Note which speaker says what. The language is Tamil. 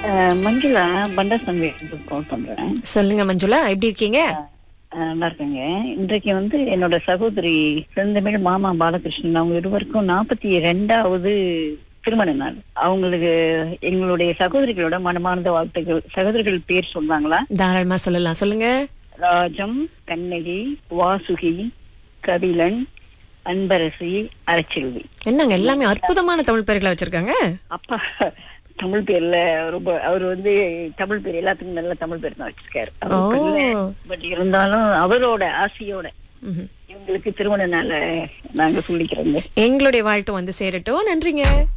Speaker 1: அஹ், மஞ்சுளா பண்டாசாமி கால் பண்றேன்
Speaker 2: சொல்லுங்க மஞ்சுளா எப்படி இருக்கீங்க
Speaker 1: அஹ், நல்லா இருக்கேங்க இன்றைக்கு வந்து என்னோட சகோதரி செந்தமிழ் மாமா பாலகிருஷ்ணன் அவங்க இருவருக்கும் நாற்பத்தி ரெண்டாவது திருமண நாள் அவங்களுக்கு எங்களுடைய சகோதரிகளோட மனமார்ந்த வாழ்த்துக்கள் சகோதரிகள் பேர் சொன்னாங்களா
Speaker 2: தாராளமா சொல்லலாம் சொல்லுங்க
Speaker 1: ராஜம் கண்ணகி வாசுகி கபிலன் அன்பரசி அரச்செல்வி
Speaker 2: என்னங்க எல்லாமே அற்புதமான தமிழ் பேர்களை வச்சிருக்காங்க
Speaker 1: அப்பா தமிழ் பேர்ல ரொம்ப அவர் வந்து தமிழ் பேர் எல்லாத்துக்கும் நல்ல தமிழ் பேர் தான் வச்சிருக்காரு
Speaker 2: ஓ.
Speaker 1: பட் இருந்தாலும் அவரோட ஆசையோட
Speaker 2: ம்ஹும்.
Speaker 1: இவங்களுக்கு திருமண நாள நாங்க சொல்லிக்கிறோங்க
Speaker 2: எங்களுடைய வாழ்த்து வந்து சேரட்டும் நன்றிங்க